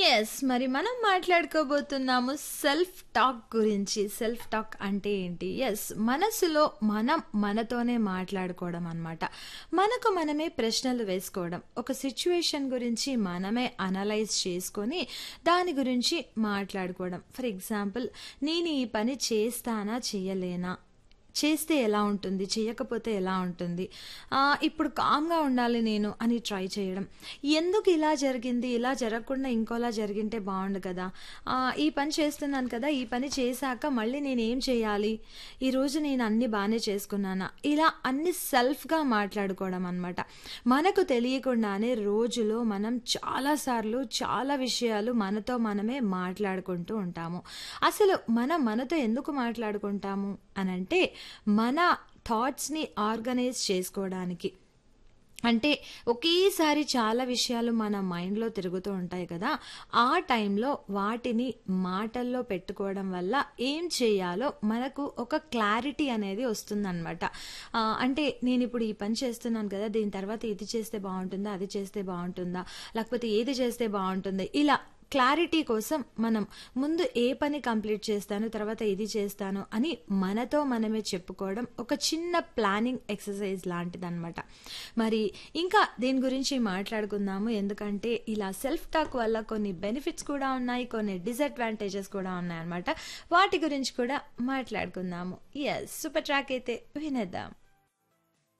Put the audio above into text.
Yes. మరి మనం మాట్లాడుకోబోతున్నాము సెల్ఫ్ టాక్ గురించి. సెల్ఫ్ టాక్ అంటే ఏంటి? యెస్. మనసులో మనం మనతోనే మాట్లాడుకోవడం అన్నమాట. మనకు మనమే ప్రశ్నలు వేసుకోవడం. ఒక సిట్యుయేషన్ గురించి మనమే అనలైజ్ చేసుకొని దాని గురించి మాట్లాడుకోవడం. ఫర్ ఎగ్జాంపుల్ నేను ఈ పని చేస్తానా? చెయ్యలేనా? చేస్తే ఎలా ఉంటుంది? చెయ్యకపోతే ఎలా ఉంటుంది? ఆహ్, ఇప్పుడు కామ్‌గా ఉండాలి నేను అని ట్రై చేయడం. ఎందుకు ఇలా జరిగింది? ఇలా జరగకుండా ఇంకోలా జరిగింటే బావుండు కదా! ఆహ్, ఈ పని చేస్తున్నాను కదా! ఈ పని చేశాక మళ్ళీ నేనేం చేయాలి? ఈరోజు నేను అన్నీ బానే చేసుకున్నానా? ఇలా అన్ని సెల్ఫ్‌గా మాట్లాడుకోవడం అన్నమాట. మనకు తెలియకుండానే రోజులో మనం చాలా సార్లు చాలా విషయాలు మనతో మనమే మాట్లాడుకుంటూ ఉంటాము. అసలు మనం మనతో ఎందుకు మాట్లాడుకుంటాము అనంటే మన థాట్స్‌ని ఆర్గనైజ్ చేసుకోవడానికి. అంటే ఒకేసారి చాలా విషయాలు మన మైండ్‌లో తిరుగుతూ ఉంటాయి కదా! ఆ టైంలో వాటిని మాటల్లో పెట్టుకోవడం వల్ల ఏం చేయాలో మనకు ఒక క్లారిటీ అనేది వస్తుందన్నమాట. ఆహ్, అంటే నేనిప్పుడు ఈ పని చేస్తున్నాను కదా! దీని తర్వాత ఇది చేస్తే బావుంటుందా? అది చేస్తే బావుంటుందా? లేకపోతే ఏది చేస్తే బావుంటుంది? ఇలా క్లారిటీ కోసం మనం ముందు ఏ పని కంప్లీట్ చేస్తాను, తర్వాత ఇది చేస్తాను అని మనతో మనమే చెప్పుకోవడం ఒక చిన్న ప్లానింగ్ ఎక్సర్సైజ్ లాంటిదన్నమాట. మరి ఇంకా దీని గురించి మాట్లాడుకుందాము. ఎందుకంటే ఇలా సెల్ఫ్ టాక్ వల్ల కొన్ని బెనిఫిట్స్ కూడా ఉన్నాయి. కొన్ని డిసడ్వాంటేజెస్ కూడా ఉన్నాయన్నమాట. వాటి గురించి కూడా మాట్లాడుకుందాము. యెస్. సూపర్ ట్రాక్ అయితే వినేద్దాం.